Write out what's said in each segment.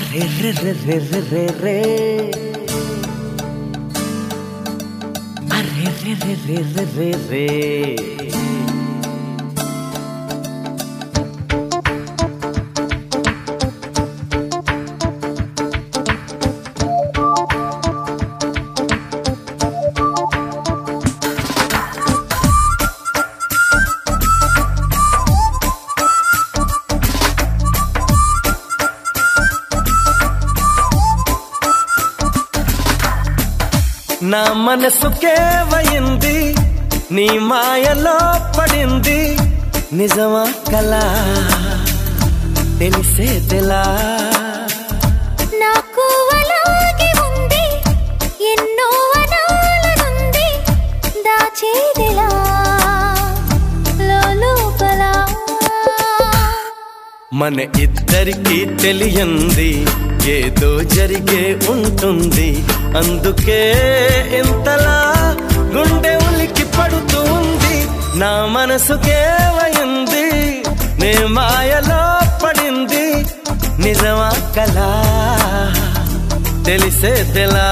array రే రే రే రే రే రే array రే రే రే రే రే రే నా మనసుకేవయింది నీ మాయలో పడింది నిజమా కలా తెలిసేదిలా నాకు అలాగే ఉంది ఎన్నో అనాలనుంది దాచేదిలా లోపల మన ఇద్దరికి తెలియంది ఏదో జరిగే ఉంటుంది అందుకే ఇంతలా గుండె ఉలికి పడుతుంది నా మనసుకేవయింది నే మాయలో పడింది నిజమా కలా తెలిసేదిలా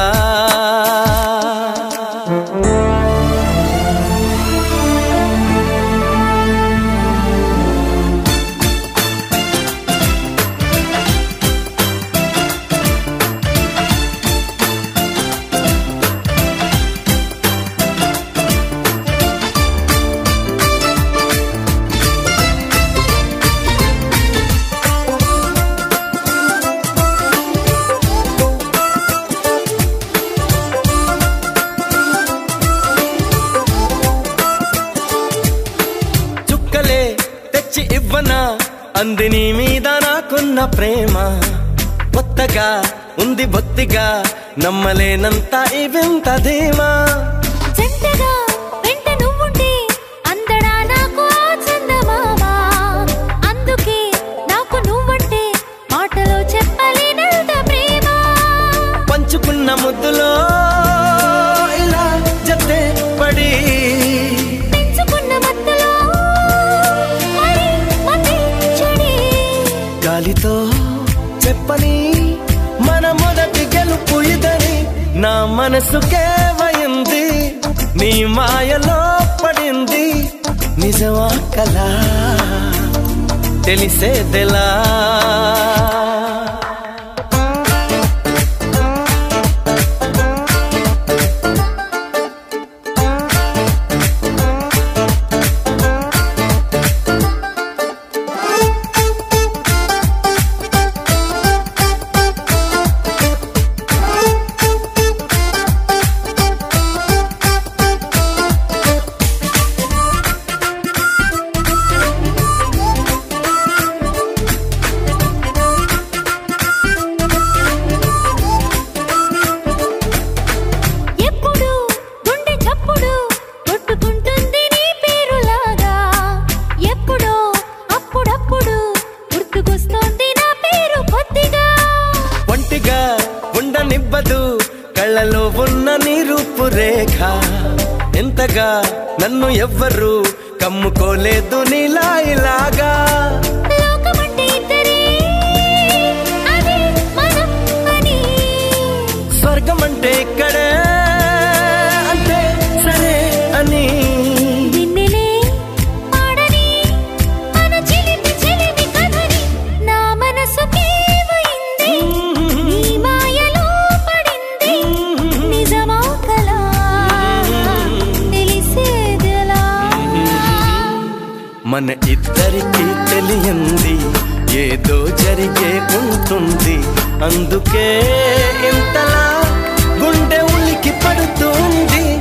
చుక్కలే తెచ్చి ఇవ్వనా అంది నీ మీద నాకున్న ప్రేమ కొత్తగా ఉంది బొత్తిగా నమ్మలేనంత ఈ వింత ధీమా జంటగా వెంట నువ్వుంటే అందడా నాకు ఆ చందమామ అందుకే నాకు నువ్వంటే మాటలో చెప్పలేనంత ప్రేమ పంచుకున్న ముద్దులో ఇలా జతే పడి పెంచుకున్న మత్తులో మరి మతి చెడి గాలితో చెప్పని మన మొదటి గెలుపు ఇదని నా మనసుకేవయింది నీ మాయలో పడింది నిజమా కలా తెలిసేదెలా ఎప్పుడు గుండె చప్పుడు కొట్టుకుంటుంది నీ పేరులాగా ఎప్పుడో అప్పుడప్పుడు గుర్తుకొస్తోంది నా పేరు కొద్దిగా ఒంటిగా ఉండనివ్వదు కళ్ళలో ఉన్న నీ రూపురేఖ ఎంతగా నన్ను ఎవ్వరు కమ్ముకోలేదు నీలా ఇలాగా లోకమంటే ఇద్దరే అదే మనం అని స్వర్గం అంటే ఇక్కడే అంటే సరే అని నిన్నెలే పాడని మన చిలిపి చిలిపి కథని నా మనసుకేవయింది నీ మాయలో పడింది నిజమా కలా తెలిసేదెలా మన ఇద్దరికి తెలియంది ఏదో జరిగే ఉంటుంది అందుకే ఇంతలా గుండె ఉలికి పడుతుంది